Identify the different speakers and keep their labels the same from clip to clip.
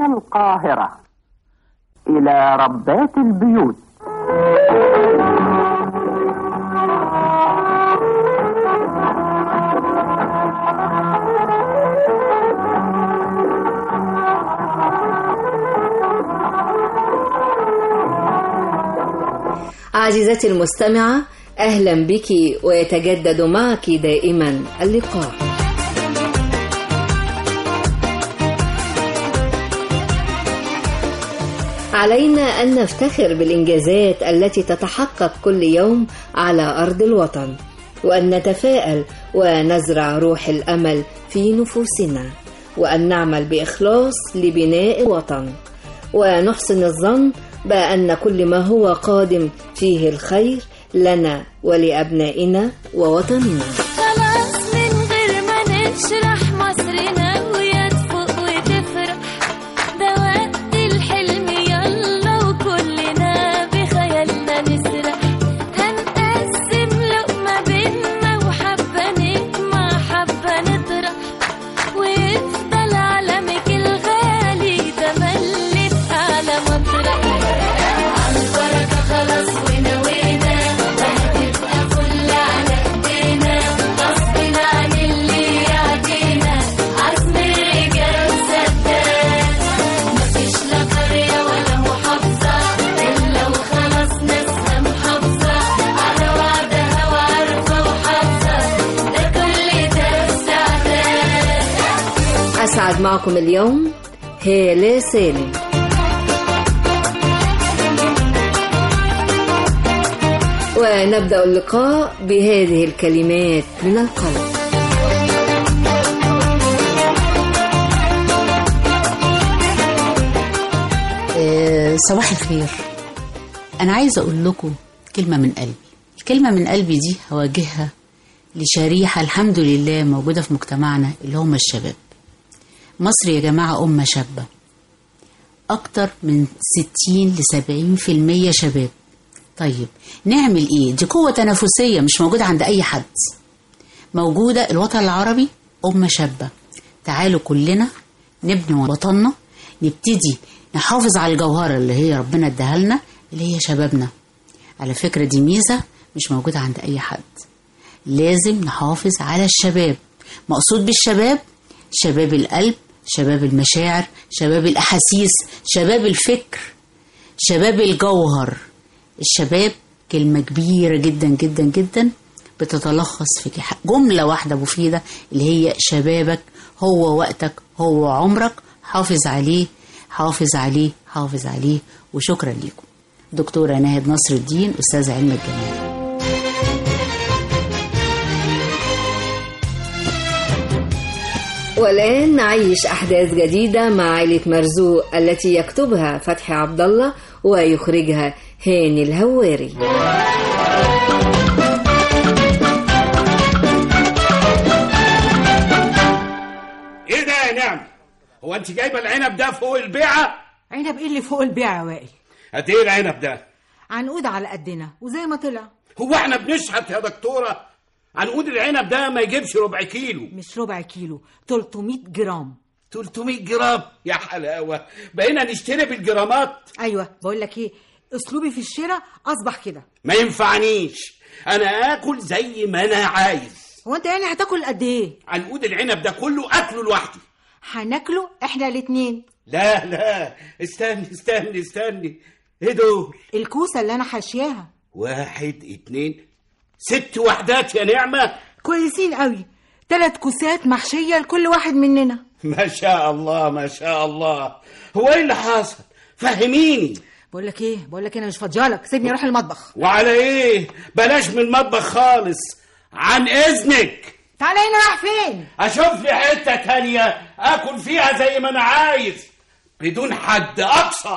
Speaker 1: من القاهرة إلى ربات البيوت
Speaker 2: عزيزتي المستمعة أهلا بك ويتجدد معك دائما اللقاء علينا أن نفتخر بالإنجازات التي تتحقق كل يوم على أرض الوطن وأن نتفائل ونزرع روح الأمل في نفوسنا وأن نعمل بإخلاص لبناء الوطن ونحسن الظن بأن كل ما هو قادم فيه الخير لنا ولأبنائنا ووطننا
Speaker 3: خلاص من غير ما نشرح مصرنا ويا تفوق وتفرح ده وقت الحلم يلا وكلنا بخيالنا نسرح هنقسم لقمة بينا وحبة نجمع حبة نطرح ويفضل علمك الغالي تملي في أعلى مطرح عالبركة خلاص ونوينا وهتبقى فل على ايدينا غصب عن اللي يعدينا عزم الرجال سداد مفيش لا قرية ولا محافظة إلا وخلاص ناسها محافظة على وعدها وعارفة وحافظة ده كل ده استعداد
Speaker 2: أسعد معكم اليوم هالة سالم ونبدأ اللقاء بهذه الكلمات من القلب
Speaker 4: آه، صباح الخير أنا عايزة أقول لكم كلمة من قلبي الكلمة من قلبي دي هواجهها لشريحة الحمد لله موجودة في مجتمعنا اللي هم الشباب مصر يا جماعة أمة شابة أكتر من 60 ل 70% شباب طيب نعمل إيه؟ دي قوة تنافسية مش موجودة عند أي حد موجودة الوطن العربي أمة شابة تعالوا كلنا نبني وطننا نبتدي نحافظ على الجوهرة اللي هي ربنا اداها لنا اللي هي شبابنا على فكرة دي ميزة مش موجودة عند أي حد لازم نحافظ على الشباب مقصود بالشباب شباب القلب شباب المشاعر شباب الأحاسيس شباب الفكر شباب الجوهر الشباب كلمة كبيرة جدا جدا جدا بتتلخص في كح- جملة واحدة مفيدة اللي هي شبابك هو وقتك هو عمرك حافظ عليه حافظ عليه حافظ عليه وشكرا لكم دكتورة ناهد نصر الدين أستاذ علم الجمال
Speaker 2: والآن نعيش أحداث جديدة مع عائلة مرزوق التي يكتبها فتحي عبد الله ويخرجها هاني الهواري
Speaker 5: ايه ده يا نعم هو انت جايبه العنب ده فوق البيعه
Speaker 6: عنب ايه اللي فوق البيع يا وائل
Speaker 5: قد ايه العنب ده
Speaker 6: عنقود على قدنا وزي ما طلع
Speaker 5: هو احنا بنشحت يا دكتوره عنقود العنب ده ما يجيبش ربع كيلو
Speaker 6: مش ربع كيلو 300 جرام
Speaker 5: 300 جرام يا حلاوه بقينا نشتري بالجرامات
Speaker 6: ايوه بقول لك ايه اسلوبي في الشراء اصبح كده
Speaker 5: ما ينفعنيش انا اكل زي ما انا عايز
Speaker 6: هو انت يعني هتاكل قد ايه
Speaker 5: عنقود العنب ده كله اكله لوحدي
Speaker 6: هناكله احنا الاتنين
Speaker 5: لا لا استني استني استني ايه دول
Speaker 6: الكوسه اللي انا حاشياها
Speaker 5: واحد اتنين ست وحدات يا نعمه
Speaker 6: كويسين قوي ثلاث كوسات محشيه لكل واحد مننا
Speaker 5: ما شاء الله ما شاء الله هو ايه اللي حصل فهميني
Speaker 6: بقول لك ايه بقول لك انا مش فاضيالك سيبني اروح المطبخ
Speaker 5: وعلى ايه بلاش من المطبخ خالص عن اذنك
Speaker 6: تعالى هنا رايح فين
Speaker 5: اشوف لي حته تانية اكل فيها زي ما انا عايز بدون حد اقصى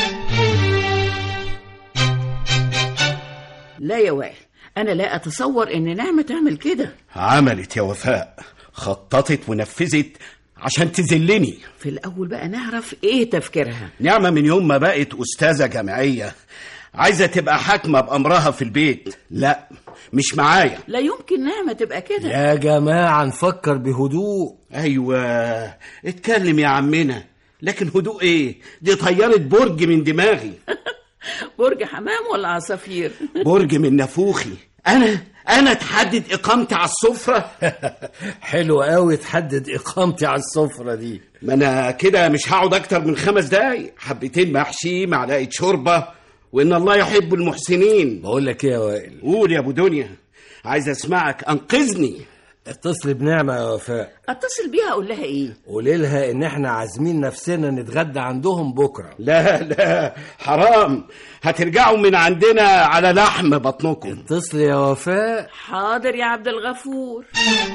Speaker 7: لا يا وائل انا لا اتصور ان نعمه تعمل كده
Speaker 5: عملت يا وفاء خططت ونفذت عشان تذلني
Speaker 7: في الاول بقى نعرف ايه تفكيرها
Speaker 5: نعمة من يوم ما بقت أستاذة جامعية عايزة تبقى حاكمة بأمرها في البيت لا مش معايا
Speaker 7: لا يمكن نعمه تبقى كده
Speaker 8: يا جماعة نفكر بهدوء
Speaker 5: أيوة اتكلم يا عمنا لكن هدوء ايه دي طيارة برج من دماغي
Speaker 7: برج حمام ولا عصافير
Speaker 5: برج من نافوخي انا انا تحدد اقامتي على السفرة
Speaker 8: حلو قوي تحدد اقامتي على السفره دي
Speaker 5: ما انا كده مش هقعد اكتر من خمس دقايق حبتين محشي معلقة شوربة وان الله يحب المحسنين
Speaker 8: بقول لك ايه يا وائل
Speaker 5: قول يا ابو دنيا عايز اسمعك انقذني
Speaker 8: اتصل بنعمه يا وفاء
Speaker 7: اتصل بيها اقول لها ايه
Speaker 8: قولي لها ان احنا عازمين نفسنا نتغدى عندهم بكره
Speaker 5: لا لا حرام هترجعوا من عندنا على لحم بطنكم
Speaker 8: اتصل يا وفاء
Speaker 7: حاضر يا عبد الغفور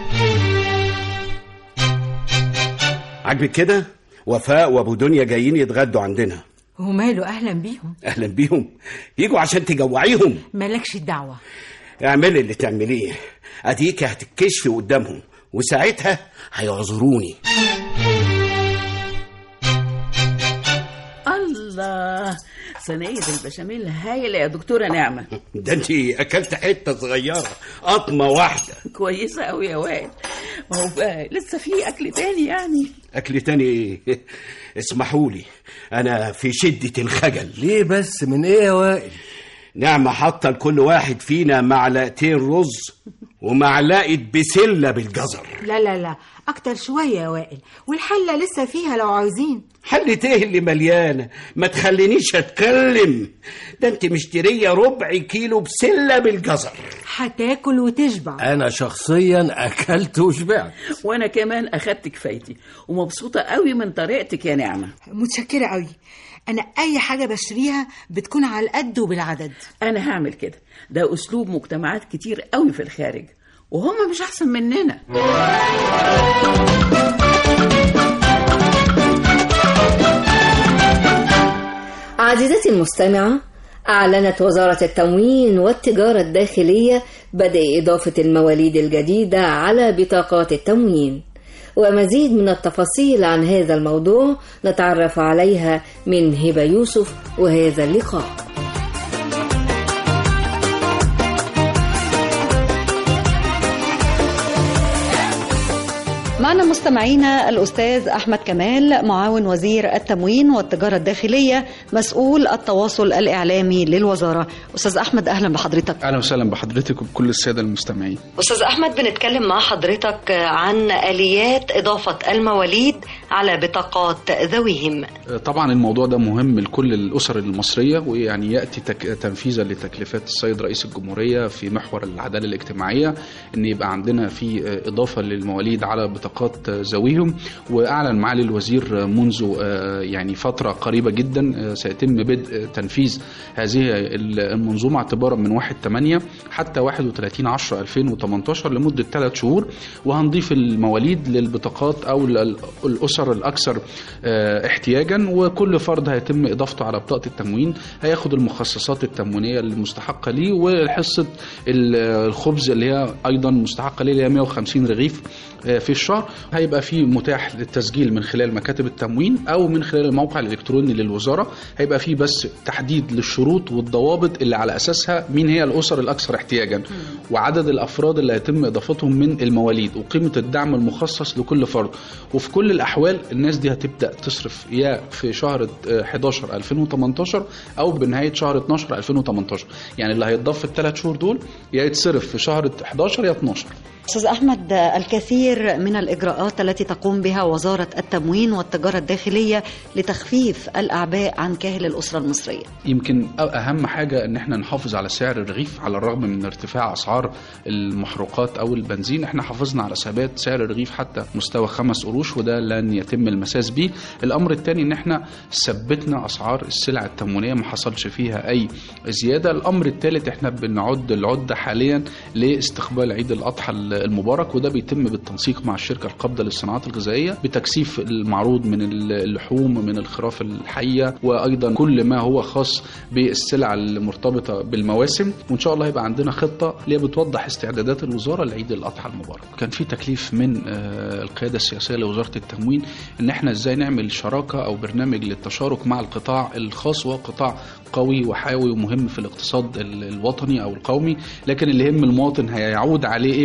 Speaker 5: عاجبك كده وفاء وابو دنيا جايين يتغدوا عندنا
Speaker 6: وماله اهلا بيهم
Speaker 5: اهلا بيهم يجوا عشان تجوعيهم
Speaker 6: مالكش دعوه
Speaker 5: اعملي اللي تعمليه اديك هتتكشفي قدامهم وساعتها هيعذروني
Speaker 7: الله صينية البشاميل هايلة يا دكتورة نعمة
Speaker 5: ده انت اكلت حته صغيره قطمه واحده
Speaker 7: كويسة أوي يا وائل ما هو بقى لسه في أكل تاني يعني
Speaker 5: اكل تاني ايه اسمحوا لي انا في شده الخجل
Speaker 8: ليه بس من ايه يا وائل
Speaker 5: نعمة حاطة لكل واحد فينا معلقتين رز ومعلقة بسلة بالجزر
Speaker 6: لا لا لا اكتر شويه يا وائل والحله لسه فيها لو عاوزين
Speaker 5: حلة ايه اللي مليانة ما تخلينيش اتكلم ده انت مشترية ربع كيلو بسلة بالجزر
Speaker 6: هتاكل وتشبع
Speaker 8: انا شخصيا اكلت وشبعت
Speaker 7: وأنا كمان أخدت كفايتي ومبسوطة أوي من طريقتك يا نعمة
Speaker 6: متشكره قوي انا اي حاجه بشتريها بتكون على القد وبالعدد
Speaker 7: أنا هعمل كده ده أسلوب مجتمعات كتير أوي في الخارج وهم مش أحسن مننا
Speaker 2: عزيزتي المستمعة أعلنت وزارة التموين والتجارة الداخلية بدء إضافة المواليد الجديدة على بطاقات التموين ومزيد من التفاصيل عن هذا الموضوع نتعرف عليها من هبة يوسف وهذا اللقاء
Speaker 9: معنا مستمعينا الأستاذ أحمد كمال معاون وزير التموين والتجارة الداخلية مسؤول التواصل الإعلامي للوزارة أستاذ أحمد أهلا بحضرتك
Speaker 10: اهلا وسهلا بحضرتك وبكل الساده المستمعين
Speaker 9: أستاذ أحمد بنتكلم مع حضرتك عن آليات إضافة المواليد على بطاقات ذويهم
Speaker 10: طبعا الموضوع ده مهم لكل الاسر المصريه ويعني ياتي تك... تنفيذا لتكليفات السيد رئيس الجمهوريه في محور العداله الاجتماعيه ان يبقى عندنا في اضافه للمواليد على بطاقات ذويهم واعلن معالي الوزير منذ يعني فتره قريبه جدا سيتم بدء تنفيذ هذه المنظومه اعتبارا من 1 8 حتى 31 10 2018 لمده ثلاث شهور وهنضيف المواليد للبطاقات او الاسر الاكثر احتياجا وكل فرد هيتم اضافته على بطاقه التموين هياخد المخصصات التموينيه المستحقه ليه وحصه الخبز اللي هي ايضا مستحقه ليه اللي هي 150 رغيف في الشهر هيبقى في متاح للتسجيل من خلال مكاتب التموين او من خلال الموقع الالكتروني للوزاره هيبقى في بس تحديد للشروط والضوابط اللي على اساسها مين هي الاسر الاكثر احتياجا وعدد الافراد اللي هيتم اضافتهم من المواليد وقيمه الدعم المخصص لكل فرد وفي كل الاحوال الناس دي هتبدا تصرف يا في شهر 11 2018 او بنهايه شهر 12 2018 يعني اللي هيتضاف في الثلاث شهور دول يا يتصرف في شهر 11 يا 12
Speaker 9: أستاذ أحمد الكثير من الإجراءات التي تقوم بها وزارة التموين والتجارة الداخلية لتخفيف الأعباء عن كاهل الأسرة المصرية
Speaker 10: يمكن أهم حاجة أن احنا نحافظ على سعر الرغيف على الرغم من ارتفاع أسعار المحروقات أو البنزين احنا حافظنا على ثبات سعر الرغيف حتى مستوى خمس قروش وده لن يتم المساس به الأمر الثاني أن احنا ثبتنا أسعار السلع التموينية ما حصلش فيها أي زيادة الأمر الثالث احنا بنعد العدة حاليا لاستقبال عيد الأضحى المبارك وده بيتم بالتنسيق مع الشركة القابضة للصناعات الغذائية بتكثيف المعروض من اللحوم من الخراف الحية وأيضا كل ما هو خاص بالسلع المرتبطة بالمواسم وإن شاء الله يبقى عندنا خطة اللي بتوضح استعدادات الوزارة لعيد الأضحى المبارك كان في تكليف من القيادة السياسية لوزارة التموين إن احنا إزاي نعمل شراكة أو برنامج للتشارك مع القطاع الخاص وهو قطاع قوي وحيوي ومهم في الاقتصاد الوطني او القومي لكن اللي يهم المواطن هيعود عليه ايه بالنفع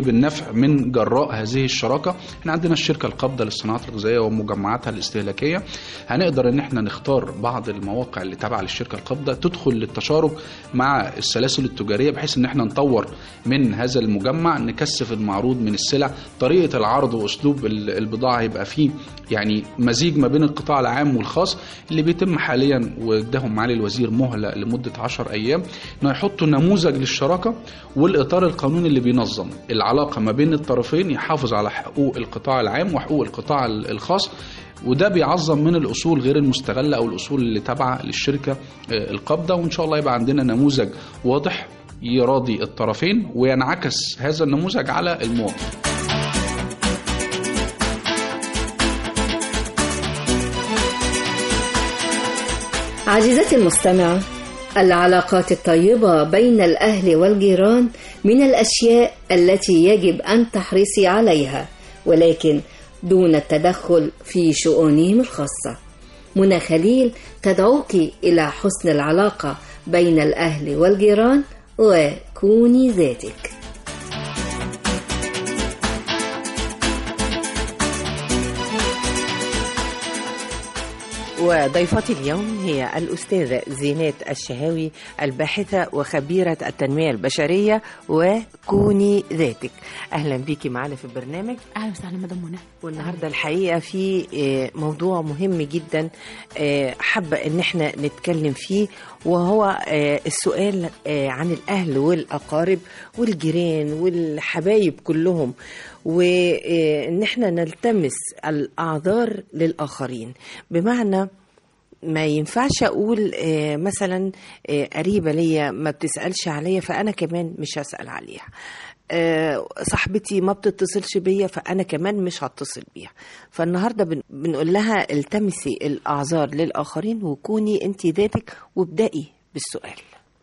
Speaker 10: نفع من جراء هذه الشراكه احنا عندنا الشركه القابضه للصناعات الغذائيه ومجمعاتها الاستهلاكيه هنقدر ان احنا نختار بعض المواقع اللي تابعه للشركه القابضه تدخل للتشارك مع السلاسل التجاريه بحيث ان احنا نطور من هذا المجمع نكثف المعروض من السلع طريقه العرض واسلوب ال- البضاعه هيبقى فيه يعني مزيج ما بين القطاع العام والخاص اللي بيتم حاليا واداهم معالي الوزير مهله لمده 10 ايام انه يحطوا نموذج للشراكه والاطار القانوني اللي بينظم العلاقه ما بين الطرفين يحافظ على حقوق القطاع العام وحقوق القطاع ال- الخاص وده بيعظم من الاصول غير المستغله او الاصول اللي تابعه للشركه آه، القابضه وان شاء الله يبقى عندنا نموذج واضح يراضي الطرفين وينعكس هذا النموذج على المواطن
Speaker 2: عزيزتي المستمعة العلاقات الطيبة بين الأهل والجيران من الأشياء التي يجب أن تحرصي عليها ولكن دون التدخل في شؤونهم الخاصة منى خليل تدعوك إلى حسن العلاقة بين الأهل والجيران وكوني ذاتك
Speaker 11: وضيفتي اليوم هي الأستاذة زينات الشهاوي الباحثة وخبيرة التنمية البشرية وكوني ذاتك أهلا بيكي معنا في البرنامج
Speaker 12: اهلا وسهلا مدام منى
Speaker 11: والنهارده الحقيقه في آه، موضوع مهم جدا آه، حابه ان احنا نتكلم فيه وهو آه، السؤال آه، عن الاهل والاقارب والجيران والحبايب كلهم وان احنا نلتمس الاعذار للاخرين بمعنى ما ينفعش اقول آه، مثلا آه، قريبه ليا ما بتسالش عليا فانا كمان مش هسال عليها آه، صاحبتي ما بتتصلش بيا فانا كمان مش هتصل بيها فالنهارده بن- بنقول لها التمسي الاعذار للاخرين وكوني انت ذاتك وابدأي بالسؤال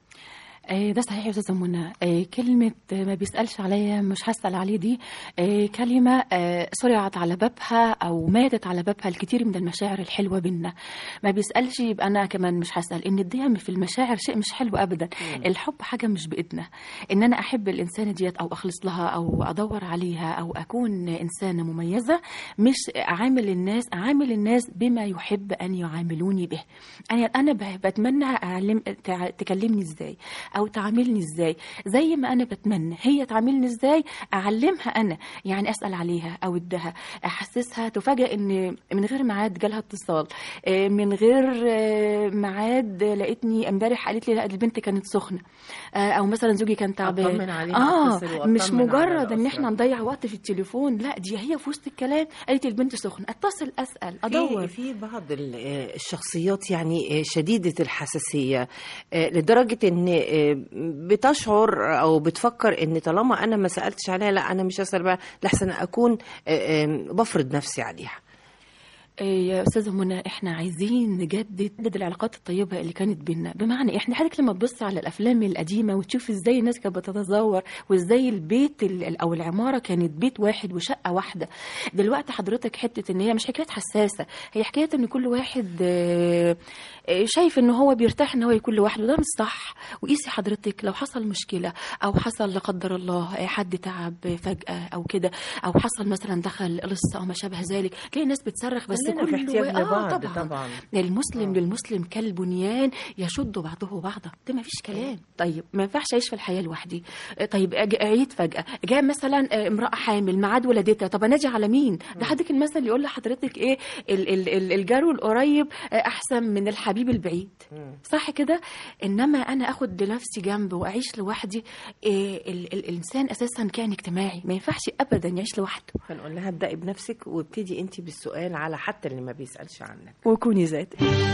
Speaker 12: آه، ده صحيح يا استاذه منى آه، كلمه آه، ما بيسالش عليا مش هسال عليه دي آه، كلمه آه، سرعت على بابها او ماتت على بابها الكثير من المشاعر الحلوه بينا ما بيسالش يبقى انا كمان مش هسال ان الدعم في المشاعر شيء مش حلو ابدا الحب حاجه مش بايدنا ان انا احب الانسانه ديت او اخلص لها او ادور عليها او اكون انسانه مميزه مش اعامل الناس اعامل الناس بما يحب ان يعاملوني به انا انا ب- بتمنى أعلم تع- تكلمني ازاي او تعاملني ازاي زي ما انا بتمنى هي تعاملني ازاي اعلمها انا يعني اسال عليها اودها احسسها تفاجئ ان من غير ميعاد جالها اتصال آه، من غير آه، ميعاد لقيتني امبارح قالت لي لا دي البنت كانت سخنه آه، او مثلا زوجي كان تعبان
Speaker 11: أطمن عليها،
Speaker 12: اه
Speaker 11: أتصل وأطمن
Speaker 12: مش
Speaker 11: على
Speaker 12: مجرد ان
Speaker 11: الأسرة.
Speaker 12: احنا نضيع وقت في التليفون لا دي هي في وسط الكلام قالت لي البنت سخنه اتصل اسال ادور
Speaker 11: في في بعض ال- آه، الشخصيات يعني آه، شديدة الحساسية آه، لدرجة ان آه، بتشعر او بتفكر ان طالما انا ما سألتش عليها لا انا مش هسأل بقى لحسن اكون آه، آه، بفرض نفسي عليها
Speaker 12: إيه يا استاذه منى احنا عايزين نجدد العلاقات الطيبه اللي كانت بينا بمعنى احنا حضرتك لما تبص على الافلام القديمه وتشوف ازاي الناس كانت بتتزور وازاي البيت ال- او العماره كانت بيت واحد وشقه واحده دلوقتي حضرتك حته ان هي مش حكايه حساسه هي حكايه ان كل واحد آه، آه، شايف ان هو بيرتاح ان هو يكون لوحده ده مش صح وقيسي حضرتك لو حصل مشكله او حصل لا قدر الله آه، حد تعب فجاه او كده او حصل مثلا دخل لص او ما شابه ذلك تلاقي الناس بتصرخ بس
Speaker 11: كلنا في
Speaker 12: كله
Speaker 11: احتياج
Speaker 12: آه
Speaker 11: لبعض
Speaker 12: طبعا,
Speaker 11: طبعاً.
Speaker 12: المسلم للمسلم كالبنيان يشد بعضه بعضا ده ما فيش كلام طيب ما ينفعش اعيش في الحياه لوحدي آه، طيب أج- عيد فجاه جاء مثلا آه، امراه حامل ميعاد ولادتها طب اناجي على مين ده حضرتك المثل يقول لحضرتك ايه ال- ال- ال- الجار القريب آه، احسن من الحبيب البعيد صح كده انما انا اخد لنفسي جنب واعيش لوحدي إيه ال- ال- الانسان اساسا كائن اجتماعي ما ينفعش ابدا يعيش لوحده
Speaker 11: فنقول لها ابدأي بنفسك وابتدي انت بالسؤال على حتى اللي ما بيسألش عنك
Speaker 12: وكوني ذاتك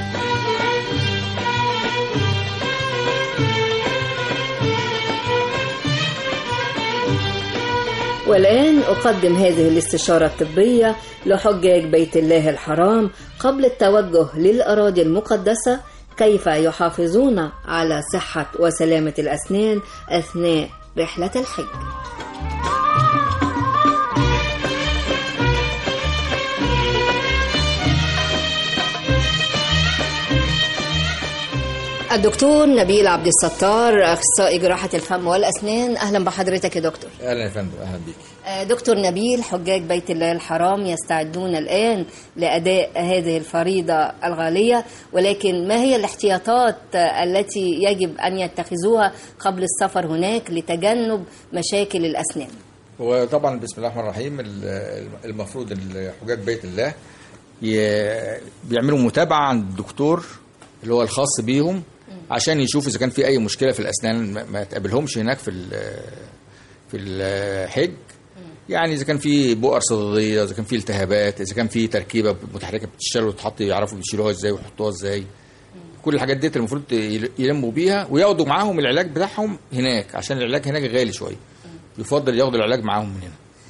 Speaker 2: والآن أقدم هذه الاستشارة الطبية لحجاج بيت الله الحرام قبل التوجه للأراضي المقدسة كيف يحافظون على صحة وسلامة الأسنان أثناء رحلة الحج الدكتور نبيل عبد الستار اخصائي جراحه الفم والاسنان اهلا بحضرتك يا دكتور
Speaker 13: اهلا يا فندم اهلا بيك
Speaker 2: آه، دكتور نبيل حجاج بيت الله الحرام يستعدون الآن لأداء هذه الفريضة الغالية ولكن ما هي الاحتياطات آه، التي يجب أن يتخذوها قبل السفر هناك لتجنب مشاكل الأسنان
Speaker 13: هو طبعا بسم الله الرحمن الرحيم ال- المفروض إن حجاج بيت الله ي- بيعملوا متابعه عند الدكتور اللي هو الخاص بيهم عشان يشوف اذا كان في اي مشكله في الاسنان ما- ما تقابلهمش هناك في ال- في الحج يعني اذا كان في بؤر صدديه اذا كان في التهابات اذا كان في تركيبه متحركه بتشتغل وتتحط يعرفوا بيشيلوها ازاي ويحطوها ازاي كل الحاجات ديت المفروض يل- يلموا بيها وياخدوا معاهم العلاج بتاعهم هناك عشان العلاج هناك غالي شويه يفضل ياخدوا العلاج معاهم من هنا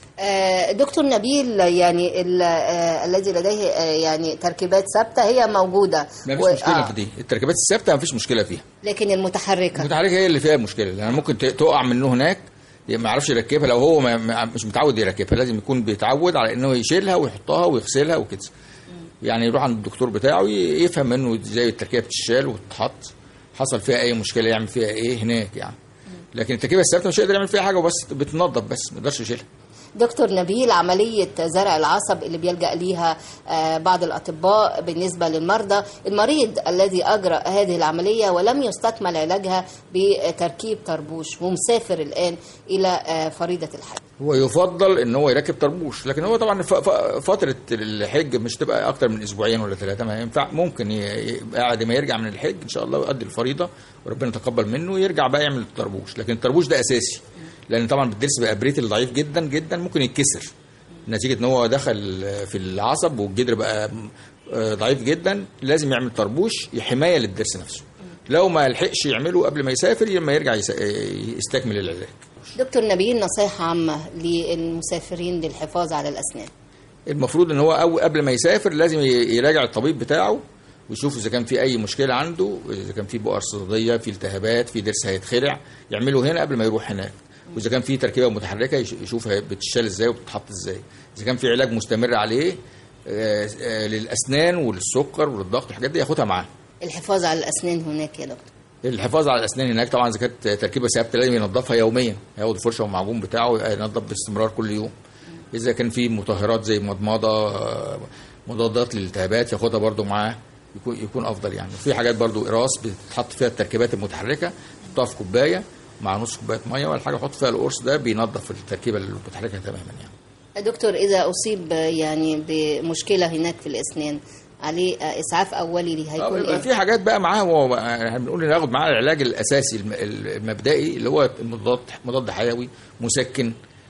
Speaker 2: آه، دكتور نبيل يعني ال- آه، الذي لديه آه، يعني تركيبات ثابتة هي موجودة
Speaker 13: ما فيش
Speaker 2: و-
Speaker 13: مشكله
Speaker 2: آه،
Speaker 13: في دي التركيبات الثابته ما فيش مشكله فيها
Speaker 2: لكن المتحركة
Speaker 13: المتحركه هي اللي فيها المشكله لان ممكن ت- تقع منه هناك ما يعرفش يركبها لو هو ما ما- مش متعود يركبها لازم يكون بيتعود على انه يشيلها ويحطها ويغسلها وكده يعني يروح عند الدكتور بتاعه ي- يفهم منه ازاي التركيبه بتشال وتتحط حصل فيها اي مشكله يعمل فيها ايه هناك يعني لكن التركيبه الثابته مش هيقدر يعمل فيها حاجه وبس بتنظف بس ما يقدرش يشيلها
Speaker 2: دكتور نبيل عملية زرع العصب اللي بيلجأ ليها آه، بعض الأطباء بالنسبة للمرضى المريض الذي أجرى هذه العملية ولم يستكمل علاجها بتركيب طربوش ومسافر الآن إلى آه، فريضة الحج
Speaker 13: هو يفضل ان هو يركب طربوش لكن هو طبعا ف- ف- فتره الحج مش تبقى اكتر من اسبوعين ولا ثلاثه ما ينفع ممكن ي- يبقى بعد ما يرجع من الحج ان شاء الله ويؤدي الفريضه وربنا يتقبل منه ويرجع بقى يعمل الطربوش لكن الطربوش ده اساسي لان طبعا بالضرس بقى بريتل ضعيف جدا جدا ممكن يتكسر نتيجه ان هو دخل في العصب والجدر بقى آه، ضعيف جدا لازم يعمل طربوش حمايه للضرس نفسه لو ما لحقش يعمله قبل ما يسافر لما يرجع يس- يستكمل العلاج
Speaker 2: دكتور نبيل نصيحة عامة للمسافرين للحفاظ على الأسنان
Speaker 13: المفروض ان هو أو قبل ما يسافر لازم ي- يراجع الطبيب بتاعه ويشوف اذا كان في اي مشكله عنده اذا كان في بؤر صدديه في التهابات في ضرس هيتخلع يعمله هنا قبل ما يروح هناك واذا كان في تركيبه متحركه يش- يشوف هي بتشال ازاي وبتتحط ازاي اذا كان في علاج مستمر عليه آه، آه، للاسنان وللسكر وللضغط والحاجات دي ياخدها معاه
Speaker 2: الحفاظ على الأسنان هناك يا دكتور
Speaker 13: الحفاظ على الاسنان هناك طبعا اذا كانت تركيبه ثابته لازم ينظفها يوميا ياخد الفرشه والمعجون بتاعه ينظف باستمرار كل يوم اذا كان في مطهرات زي مضمضه آه، مضادات للالتهابات ياخدها برضو معاه يكون يكون افضل يعني في حاجات برضو قراص بتتحط فيها التركيبات المتحركه تحطها في كوبايه مع نص كوبايه ميه ولا حاجه يحط فيها القرص ده بينظف التركيبه المتحركه تماما يعني
Speaker 2: دكتور إذا أصيب يعني بمشكلة هناك في الأسنان عليه آه، إسعاف أولي ليه
Speaker 13: اه
Speaker 2: هيكون
Speaker 13: يبقى
Speaker 2: إيه؟
Speaker 13: في حاجات بقى معاه هو احنا بنقول ناخد معاه العلاج الاساسي الم- المبدئي اللي هو مضاد مضاد حيوي مسكن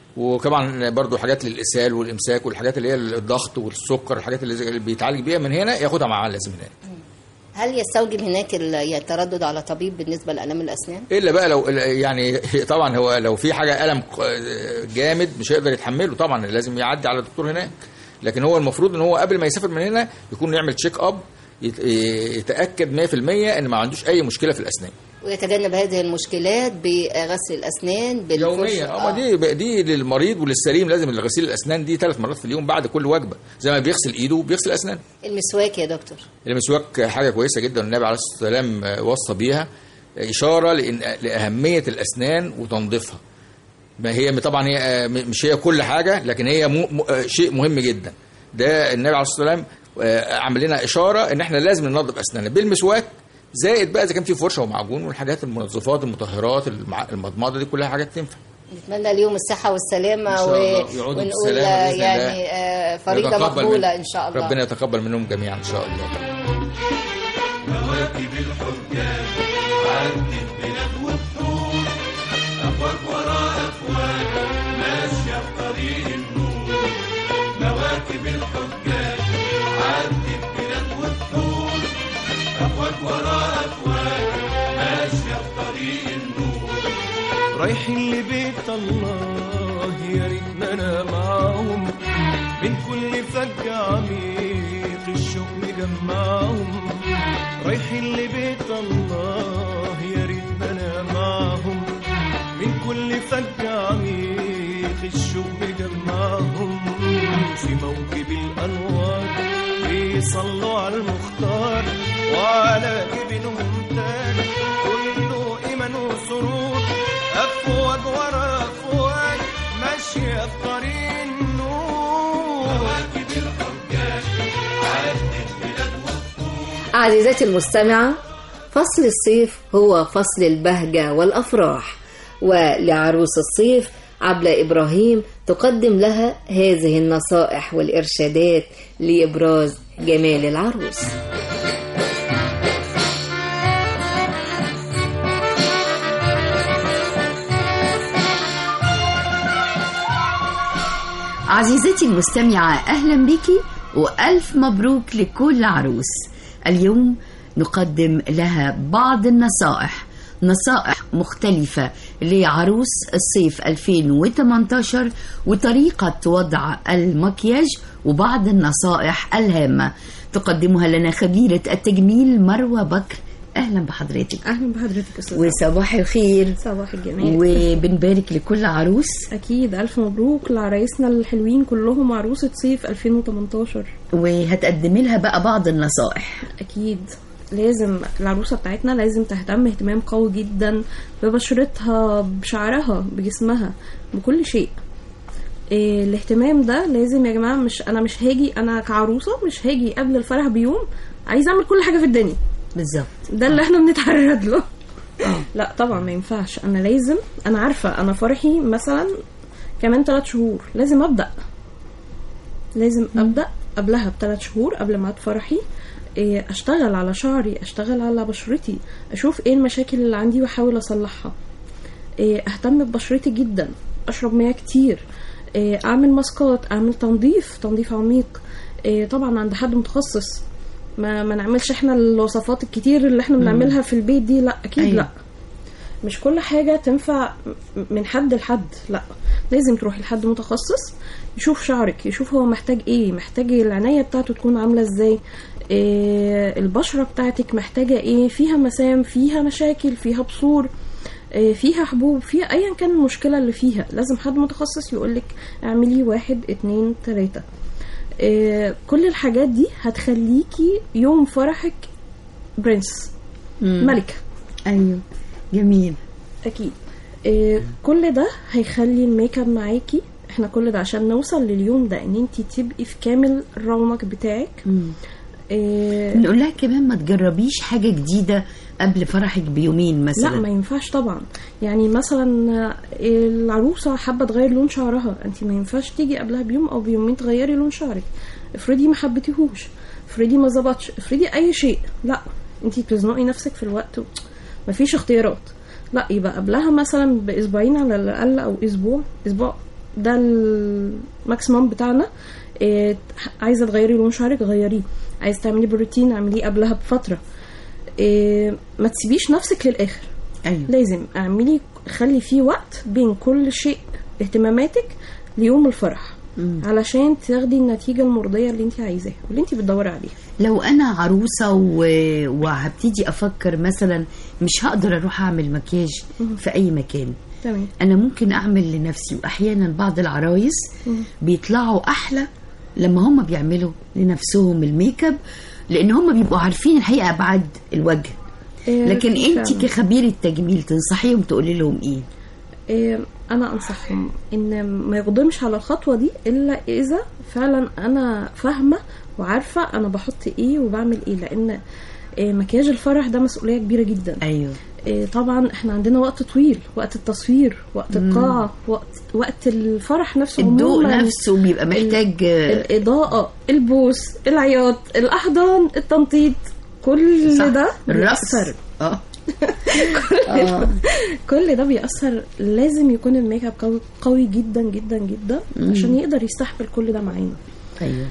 Speaker 13: وكمان برضو حاجات للاسهال والامساك والحاجات اللي هي الضغط والسكر الحاجات اللي زي- اللي بيتعالج بيها من هنا ياخدها معاه لازم هناك
Speaker 2: هل يستوجب هناك ال- يعني التردد على طبيب بالنسبة لآلام الأسنان؟
Speaker 13: الا بقى لو يعني طبعا هو لو في حاجه الم جامد مش هيقدر يتحمله طبعا لازم يعدي على الدكتور هناك لكن هو المفروض ان هو قبل ما يسافر من هنا يكون يعمل تشيك اب يت- يتاكد 100% ان ما عندوش اي مشكله في الاسنان
Speaker 2: ويتجنب هذه المشكلات بغسل الأسنان بالفرشة
Speaker 13: يوميا اه ما دي دي للمريض وللسليم لازم غسيل الاسنان دي ثلاث مرات في اليوم بعد كل وجبه زي ما بيغسل ايده بيغسل اسنانه
Speaker 2: المسواك يا دكتور
Speaker 13: المسواك حاجه كويسه جدا النبي عليه الصلاه والسلام آه، وصى بيها آه، اشاره لإن لاهميه الاسنان وتنظيفها ما هي طبعا هي آه، م- مش هي كل حاجه لكن هي مو م- آه، شيء مهم جدا ده النبي عليه الصلاه والسلام آه، عمل لنا اشاره ان احنا لازم ننظف اسناننا بالمسواك زائد بقى اذا كان في فرشه ومعجون والحاجات المنظفات المطهرات المع- المضمضه دي كلها حاجات تنفع
Speaker 2: نتمنى اليوم الصحة والسلامة
Speaker 13: إن شاء
Speaker 2: و...
Speaker 13: الله. يعودوا
Speaker 2: ونقول
Speaker 13: بالسلامة بإذن
Speaker 2: يعني
Speaker 13: الله.
Speaker 2: آه، فريضة
Speaker 13: يتقبل
Speaker 2: مقبولة
Speaker 13: من-
Speaker 2: إن شاء الله
Speaker 13: ربنا يتقبل منهم جميعا ان شاء الله
Speaker 14: مواكب الحجاج عدت بلاد وبحور أفواج وراء أفواج ماشية في طريق النور مواكب الحجاج عدت بلاد وبحور أفواج وراء أفواج ماشية في طريق النور رايحين لبيت الله يا ريتنا انا معاهم من كل فج عميق الشوق مجمعهم رايحين لبيت الله يا ريتنا انا معاهم من كل فج عميق الشوق مجمعهم في موكب الانوار بيصلوا على المختار وعلى واجي بينهم تاني كله ايمان وسرور افواج ورا افواج ماشيه بطريق النور مواكب الحجاج عدت بلاد
Speaker 2: عزيزتي المستمعة فصل الصيف هو فصل البهجة والأفراح ولعروس الصيف عبلة إبراهيم تقدم لها هذه النصائح والإرشادات لإبراز جمال العروس
Speaker 15: عزيزتي المستمعة أهلا بك وألف مبروك لكل عروس اليوم نقدم لها بعض النصائح نصائح مختلفة لعروس الصيف 2018 وطريقة وضع المكياج وبعض النصائح الهامة تقدمها لنا خبيرة التجميل مروة بكر أهلا بحضرتك
Speaker 16: اهلا بحضرتك استاذ
Speaker 15: وصباح الخير
Speaker 16: صباح الجمال
Speaker 15: وبنبارك لكل عروس
Speaker 16: اكيد الف مبروك لعرايسنا الحلوين كلهم عروسه صيف 2018
Speaker 15: وهتقدمي لها بقى بعض النصائح
Speaker 16: اكيد لازم العروسه بتاعتنا لازم تهتم اهتمام قوي جدا ببشرتها بشعرها بجسمها بكل شيء إيه الاهتمام ده لازم يا جماعه مش انا مش هاجي انا كعروسه مش هاجي قبل الفرح بيوم عايزه اعمل كل حاجه في الدنيا
Speaker 15: بالظبط
Speaker 16: ده اللي احنا بنتعرض له لا طبعا ما ينفعش انا لازم انا عارفه انا فرحي مثلا كمان ثلاث شهور لازم ابدا لازم ابدا قبلها بثلاث شهور قبل ميعاد فرحي إيه، اشتغل على شعري اشتغل على بشرتي اشوف ايه المشاكل اللي عندي واحاول اصلحها إيه، اهتم ببشرتي جدا اشرب مياه كتير إيه، اعمل ماسكات اعمل تنظيف تنظيف عميق إيه، طبعا عند حد متخصص ما ما نعملش احنا الوصفات الكتير اللي احنا
Speaker 15: مم.
Speaker 16: بنعملها في البيت دي لا اكيد
Speaker 15: أيوة.
Speaker 16: لا مش كل حاجة تنفع م- من حد لحد لا لازم تروحي لحد متخصص يشوف شعرك يشوف هو محتاج ايه محتاج العناية بتاعته تكون عاملة ازاي إيه البشرة بتاعتك محتاجة ايه فيها مسام فيها مشاكل فيها بثور إيه فيها حبوب فيها ايا كان المشكلة اللي فيها لازم حد متخصص يقولك اعملي واحد اتنين تلاتة إيه كل الحاجات دي هتخليكي يوم فرحك برنس
Speaker 15: مم.
Speaker 16: ملكة
Speaker 15: ايوه جميل
Speaker 16: اكيد إيه كل ده هيخلي الميك اب معاكي احنا كل ده عشان نوصل لليوم ده ان انت تبقي في كامل الرونق بتاعك
Speaker 15: مم.
Speaker 16: إيه
Speaker 15: نقول لها كمان ما تجربيش حاجة جديدة قبل فرحك بيومين مثلا
Speaker 16: لا ما ينفعش طبعا يعني مثلا العروسه حابه تغير لون شعرها انت ما ينفعش تيجي قبلها بيوم او بيومين تغيري لون شعرك افرضي ما حبيتيهوش افرضي ما ظبطش افرضي اي شيء لا انت بتزنقي نفسك في الوقت ما فيش اختيارات لا يبقى قبلها مثلا باسبوعين على الاقل او اسبوع اسبوع ده الماكسيمم بتاعنا إيه عايزه تغيري لون شعرك غيريه عايزه تعملي بروتين اعمليه قبلها بفتره إيه ما تسيبيش نفسك للاخر
Speaker 15: أيوة.
Speaker 16: لازم اعملي خلي فيه وقت بين كل شيء اهتماماتك ليوم الفرح
Speaker 15: مم.
Speaker 16: علشان تاخدي النتيجه المرضيه اللي انت عايزاها واللي انت بتدوري عليها
Speaker 15: لو انا عروسه و... وهبتدي افكر مثلا مش هقدر اروح اعمل مكياج في اي مكان
Speaker 16: تمام
Speaker 15: انا ممكن اعمل لنفسي واحيانا بعض العرايس
Speaker 16: مم.
Speaker 15: بيطلعوا احلى لما هم بيعملوا لنفسهم الميك اب لان هم بيبقوا عارفين الحقيقه ابعاد الوجه
Speaker 16: إيه،
Speaker 15: لكن
Speaker 16: في
Speaker 15: انت
Speaker 16: فعلاً.
Speaker 15: كخبيره تجميل تنصحيهم تقولي لهم ايه
Speaker 16: إيه انا انصحهم ان ما يقدمش على الخطوه دي الا اذا فعلا انا فاهمه وعارفه انا بحط ايه وبعمل ايه لان إيه مكياج الفرح ده مسؤوليه كبيره جدا
Speaker 15: ايوه
Speaker 16: إيه طبعا احنا عندنا وقت طويل وقت التصوير وقت
Speaker 15: مم.
Speaker 16: القاعه وقت وقت الفرح نفسه
Speaker 15: الضوء
Speaker 16: عموماً.
Speaker 15: نفسه بيبقى محتاج
Speaker 16: ال- الاضاءه البوس العياط الاحضان التنطيط كل
Speaker 15: صح.
Speaker 16: ده
Speaker 15: الرقص.
Speaker 16: بيأثر
Speaker 15: اه
Speaker 16: كل ده كل ده بيأثر لازم يكون الميك اب قوي, قوي جدا جدا جدا
Speaker 15: مم.
Speaker 16: عشان يقدر يستحمل كل ده معانا
Speaker 15: ايوه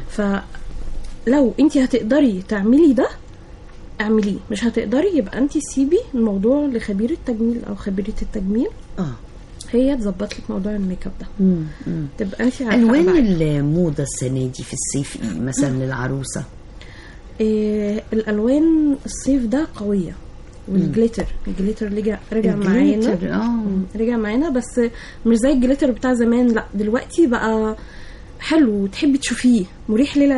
Speaker 16: فلو انت هتقدري تعملي ده اعمليه مش هتقدري يبقى انت سيبي الموضوع لخبير التجميل او خبيره التجميل
Speaker 15: اه
Speaker 16: هي تظبط لك موضوع الميك اب ده
Speaker 15: مم. مم.
Speaker 16: تبقى انت عارفه
Speaker 15: الوان
Speaker 16: أبعاد.
Speaker 15: الموضه السنه دي في الصيف ايه مثلا للعروسه
Speaker 16: إيه الالوان الصيف ده قويه والجليتر الجليتر رجع رجع معانا
Speaker 15: الجليتر، اه
Speaker 16: مم، رجع معانا بس مش زي الجليتر بتاع زمان لا دلوقتي بقى حلو وتحبي تشوفيه مريح للعين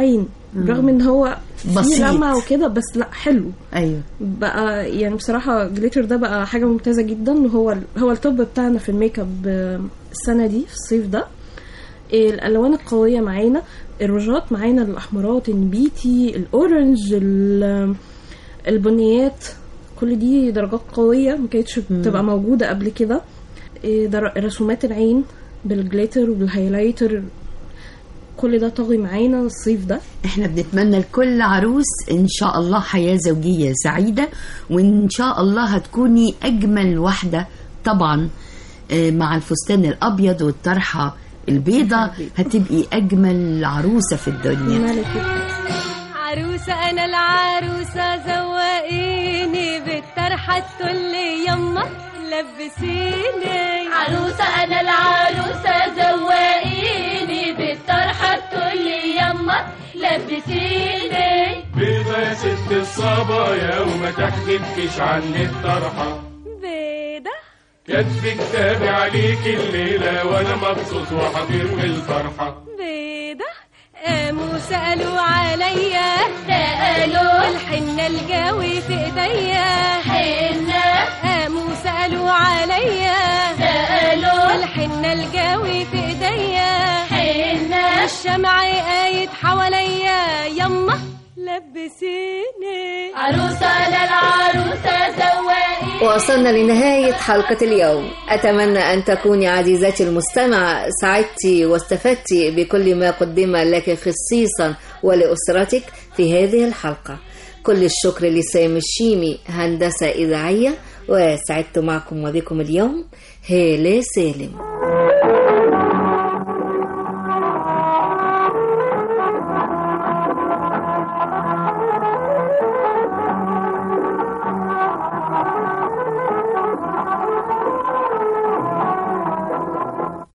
Speaker 15: مم.
Speaker 16: رغم ان هو فيه
Speaker 15: بسيط.
Speaker 16: لمعة وكده بس لا حلو
Speaker 15: ايوه
Speaker 16: بقى يعني بصراحة جليتر ده بقى حاجة ممتازة جدا وهو هو التوب بتاعنا في الميك اب آه، السنة دي في الصيف ده إيه، الألوان القوية معانا الروجات معانا الأحمرات النبيتي الأورنج ال- البنيات كل دي درجات قوية ما كانتش بتبقى موجودة قبل كده إيه، در- رسومات العين بالجليتر وبالهايلايتر كل ده طاغي معانا الصيف ده
Speaker 15: احنا بنتمنى لكل عروس ان شاء الله حياة زوجية سعيدة وان شاء الله هتكوني اجمل واحدة طبعا آه، مع الفستان الابيض والطرحة البيضة هتبقي اجمل عروسة في الدنيا
Speaker 3: عروسة أنا العروسة زوقيني بالطرحة تقولي يما لبسيني
Speaker 17: عروسة أنا العروسة زوقيني بالطرحة تقولي يما لبسيني
Speaker 14: بيضة يا ست الصبايا وما تحكيش عني الطرحة
Speaker 3: بيضة
Speaker 14: كتب كتابي عليك الليلة وأنا مبسوط وحضير بالفرحة
Speaker 3: بيضة قاموا سألوا عليا
Speaker 17: سألوا
Speaker 3: الحنة الجاوي في ايديا
Speaker 17: حنة
Speaker 3: قاموا سألوا عليا
Speaker 17: سألوا
Speaker 3: الحنة الجاوي في ايديا
Speaker 17: حنة
Speaker 3: الشمع قايد حواليا يما لبسيني
Speaker 17: عروسة أنا العروسة زوقيني
Speaker 2: وصلنا لنهاية حلقة اليوم أتمنى أن تكوني عزيزتي المستمعة سعدتي واستفدتي بكل ما قدم لك خصيصا ولأسرتك في هذه الحلقة كل الشكر لسامي الشيمي هندسة إذاعية وسعدت معكم وبكم اليوم هالة سالم